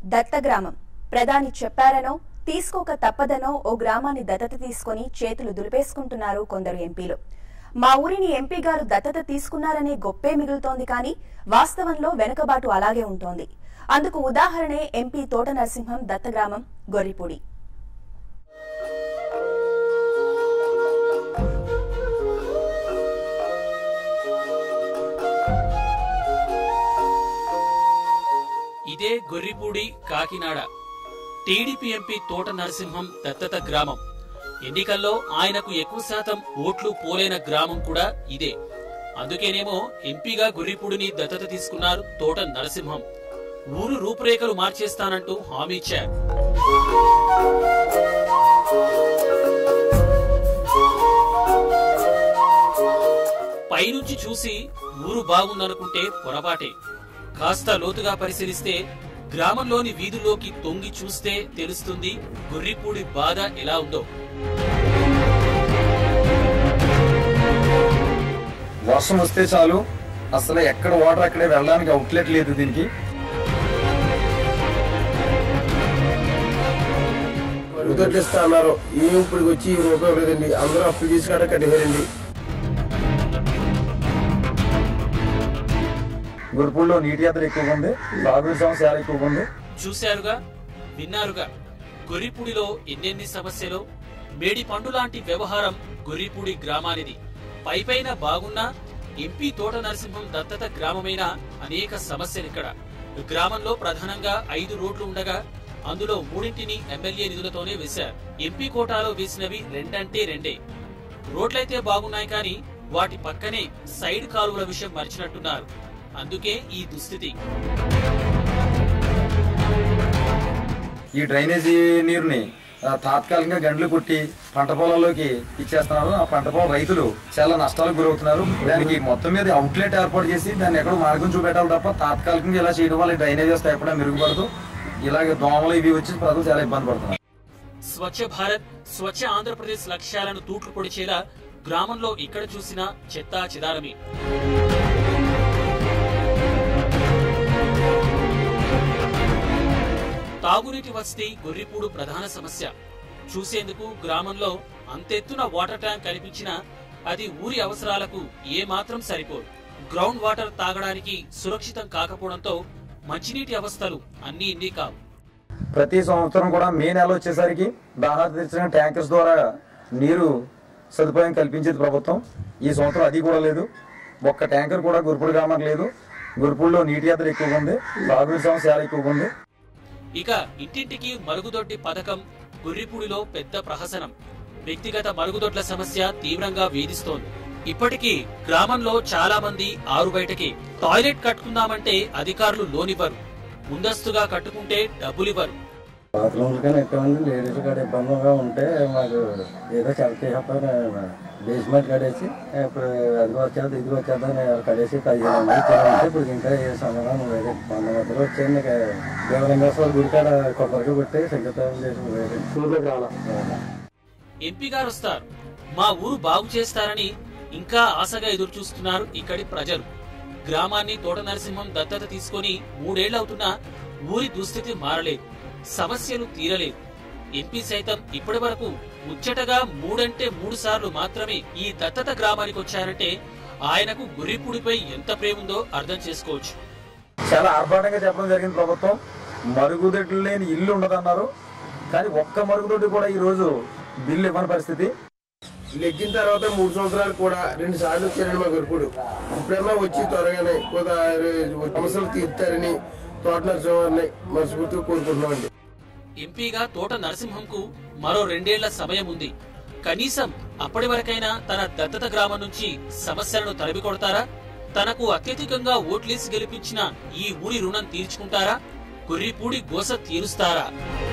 దత్త గ్రామం ప్రధాని చెప్పారనో తీసుకోక తప్పదనో ఓ గ్రామాన్ని దత్తత తీసుకొని చేతులు దులిపేసుకుంటున్నారు కొందరు ఎంపీలు మా ఊరిని ఎంపీ గారు దత్తత తీసుకున్నారనే గొప్పే మిగులుతోంది కానీ వాస్తవంలో వెనుకబాటు అలాగే ఉంటోంది అందుకు ఉదాహరణే ఎంపీ తోట నరసింహం దత్త గ్రామం గొర్రిపూడి ఇదే గొర్రిపూడి కాకినాడ టీడీపీ ఎంపీ తోట నరసింహం దత్తత గ్రామం ఎన్నికల్లో ఆయనకు ఎక్కువ శాతం ఓట్లు పోలైన గ్రామం కూడా ఇదే అందుకేనేమో ఎంపీగా గొర్రిపూడిని దత్తత తీసుకున్నారు తోట నరసింహం ఊరు రూపురేఖలు మార్చేస్తానంటూ హామీ ఇచ్చారు పైనుంచి చూసి ఊరు బాగుందనుకుంటే పొరపాటే కాస్త లోతుగా పరిశీలిస్తే గ్రామంలోని వీధుల్లోకి తొంగి చూస్తే తెలుస్తుంది గొర్రిపూడి బాధ ఎలా ఉందో వర్షం వస్తే చాలు అసలు ఎక్కడ వాటర్ అక్కడే వెళ్ళడానికి అవుట్లెట్ లేదు దీనికి ఉదటిస్తా అన్నారు ఏం ఇప్పుడు వచ్చి ఈ రూపాయి లేదండి అందరూ అప్పులు తీసుకాడ కట్టేయారండి గురుపూడిలో నీటి ఎద్దరు ఎక్కువగా ఉంది సాగునీటి సమస్య చాలా ఎక్కువగా ఉంది చూశారుగా విన్నారుగా గొర్రిపూడిలో ఎన్నెన్ని సమస్యలు మేడి పండు లాంటి వ్యవహారం గొర్రిపూడి గ్రామానిది పైపైన బాగున్నా ఎంపీ తోట నరసింహం దత్తత గ్రామమైన అనేక సమస్యలు ఇక్కడ గ్రామంలో ప్రధానంగా ఐదు రోడ్లు ఉండగా అందులో మూడింటిని ఎమ్మెల్యే నిధులతోనే వేశారు ఎంపీ కోటాలో వేసినవి రెండంటే రెండే రోడ్లైతే బాగున్నాయి కానీ వాటి పక్కనే సైడ్ కాలువల విషయం మర్చినట్టున్నారు అందుకే ఈ దుస్థితి ఈ డ్రైనేజీ నీరుని ఆ, తాత్కాలికంగా గండ్లు కొట్టి పంట పొలాల్లోకి ఇచ్చేస్తున్నారు ఆ పంట పొలం రైతులు చాలా నష్టాలకు గురవుతున్నారు దానికి మొత్తం మీద అవుట్లెట్ ఏర్పాటు చేసి దాన్ని ఎక్కడో మార్గం చూపెట్టాలి తప్ప తాత్కాలికంగా ఇలా చేయడం వల్ల ఈ డ్రైనేజ్ వ్యవస్థ ఎప్పుడైనా మెరుగుపడదు ఇలాగే దోమలు ఇవి వచ్చి ప్రజలు చాలా ఇబ్బంది పడుతున్నారు స్వచ్ఛ భారత్ స్వచ్ఛ ఆంధ్రప్రదేశ్ లక్ష్యాలను తూట్లు పొడిచేలా గ్రామంలో ఇక్కడ చూసిన చెత్తా చెదారమే తాగునీటి వసతి గొర్రిపూడు ప్రధాన సమస్య చూసేందుకు గ్రామంలో అంతెత్తున వాటర్ ట్యాంక్ కనిపించినా అది ఊరి అవసరాలకు ఏమాత్రం సరిపోదు గ్రౌండ్ వాటర్ తాగడానికి సురక్షితం కాకపోవడంతో మంచినీటి అవస్థలు అన్నీ ఇన్ని కావు ప్రతి సంవత్సరం కూడా మే నెల వచ్చేసరికి దాహా తీర్చిన ట్యాంకర్స్ ద్వారా నీరు సదుపాయం కల్పించేది ప్రభుత్వం ఈ సంవత్సరం అది కూడా లేదు ఒక్క ట్యాంకర్ కూడా గురుపుడు గ్రామానికి లేదు గురుపుడులో నీటి ఎద్దరు ఎక్కువగా ఉంది సాగునీటి సమస్య చాలా ఎక్కువగా ఉంది ఇక ఇంటింటికి మరుగుదొడ్డి పథకం గుర్రిపూడిలో పెద్ద ప్రహసనం వ్యక్తిగత మరుగుదొడ్ల సమస్య తీవ్రంగా వేధిస్తోంది ఇప్పటికీ గ్రామంలో చాలా మంది ఆరు బయటకి టాయిలెట్ కట్టుకుందామంటే అధికారులు లోనివ్వరు ముందస్తుగా కట్టుకుంటే డబ్బులివ్వరు బాత్రూమ్లు కానీ ఎక్కువ మంది లేడీస్ కాడ ఇబ్బందిగా ఉంటే మాకు ఏదో చదివేస్తాను బేస్మెంట్ కడేసి ఇప్పుడు అది వచ్చేది ఇది వచ్చేది అని కడేసి పదిహేను మంది ఇచ్చారంటే ఇప్పుడు ఇంకా ఏ సమాధానం వేరే మొన్న మధ్యలో వచ్చేది ఇంకా దేవలింగేశ్వర గుడి కాడ కొబ్బరికి కొట్టి సంగీతం చేసి వేరే ఊర్లోకి రావాలి ఎంపీ గారు వస్తారు మా ఊరు బాగు చేస్తారని ఇంకా ఆశగా ఎదురు చూస్తున్నారు ఇక్కడి ప్రజలు గ్రామాన్ని తోట నరసింహం దత్తత తీసుకొని మూడేళ్లవుతున్నా ఊరి దుస్థితి మారలేదు సమస్యలు తీరలేదు ఎంపీ సైతం ఇప్పటి వరకు ముచ్చటగా మూడంటే మూడు సార్లు మాత్రమే ఈ దత్తత గ్రామానికి వచ్చారంటే ఆయనకు గుర్రిపూడిపై ఎంత ప్రేముందో అర్థం చేసుకోవచ్చు చాలా ఆర్భాటంగా చెప్పడం జరిగింది ప్రభుత్వం మరుగుదొడ్లు లేని ఇల్లు ఉండదన్నారు కానీ ఒక్క మరుగుదొడ్డి కూడా ఈ రోజు బిల్లు ఇవ్వని పరిస్థితి లెక్కిన తర్వాత మూడు సంవత్సరాలు కూడా రెండు సార్లు వచ్చారండి మా గొరుపుడు ఇప్పుడన్నా వచ్చి త్వరగానే కొంత సమస్యలు తీర్తారని తోట నరసింహాన్ని మనస్ఫూర్తిగా కోరుకుంటున్నామండి ఎంపీగా తోట నరసింహంకు మరో రెండేళ్ల సమయం ఉంది కనీసం అప్పటి వరకైనా తన దత్తత గ్రామం నుంచి సమస్యలను తరిమి కొడతారా తనకు అత్యధికంగా ఓట్లేసి గెలిపించిన ఈ ఊరి రుణం తీర్చుకుంటారా కుర్రిపూడి గోస తీరుస్తారా